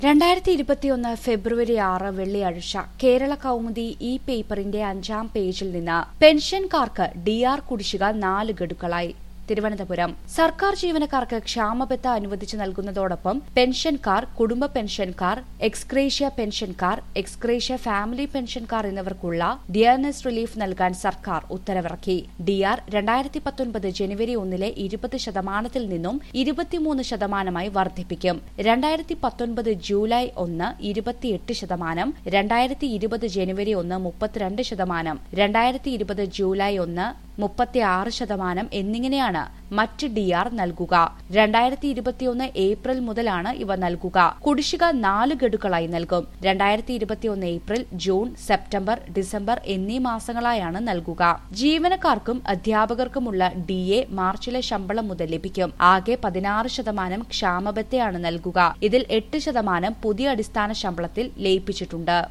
രണ്ടായിരത്തി ഇരുപത്തിയൊന്ന് ഫെബ്രുവരി ആറ് വെള്ളിയാഴ്ച കേരള കൗമുദി ഈ പേപ്പറിന്റെ അഞ്ചാം പേജിൽ നിന്ന് പെൻഷൻകാർക്ക് ഡി ആർ കുടിശ്ശിക നാല് ഗഡുക്കളായി തിരുവനന്തപുരം സർക്കാർ ജീവനക്കാർക്ക് ക്ഷാമബത്ത അനുവദിച്ചു നൽകുന്നതോടൊപ്പം പെൻഷൻകാർ കുടുംബ പെൻഷൻകാർ എക്സ്ഗ്രേഷ്യ പെൻഷൻകാർ എക്സ്ഗ്രേഷ്യ ഫാമിലി പെൻഷൻകാർ എന്നിവർക്കുള്ള ഡിയർനെസ് റിലീഫ് നൽകാൻ സർക്കാർ ഉത്തരവിറക്കി ഡിആർ രണ്ടായിരത്തി പത്തൊൻപത് ജനുവരി ഒന്നിലെ ഇരുപത് ശതമാനത്തിൽ നിന്നും ഇരുപത്തിമൂന്ന് ശതമാനമായി വർദ്ധിപ്പിക്കും രണ്ടായിരത്തി പത്തൊൻപത് ജൂലൈ ഒന്ന് ഇരുപത്തിയെട്ട് ശതമാനം രണ്ടായിരത്തി ഇരുപത് ജനുവരി ഒന്ന് മുപ്പത്തിരണ്ട് ശതമാനം രണ്ടായിരത്തി ഇരുപത് ജൂലൈ ഒന്ന് മുപ്പത്തിയാറ് ശതമാനം എന്നിങ്ങനെയാണ് മറ്റ് ഡി ആർ നൽകുക രണ്ടായിരത്തി ഇരുപത്തിയൊന്ന് ഏപ്രിൽ മുതലാണ് ഇവ നൽകുക കുടിശ്ശിക നാല് ഗഡുക്കളായി നൽകും രണ്ടായിരത്തി ഇരുപത്തിയൊന്ന് ഏപ്രിൽ ജൂൺ സെപ്റ്റംബർ ഡിസംബർ എന്നീ മാസങ്ങളായാണ് നൽകുക ജീവനക്കാർക്കും അധ്യാപകർക്കുമുള്ള ഡി എ മാർച്ചിലെ ശമ്പളം മുതൽ ലഭിക്കും ആകെ പതിനാറ് ശതമാനം ക്ഷാമബത്തയാണ് നൽകുക ഇതിൽ എട്ട് ശതമാനം പുതിയ അടിസ്ഥാന ശമ്പളത്തിൽ ലയിപ്പിച്ചിട്ടുണ്ട്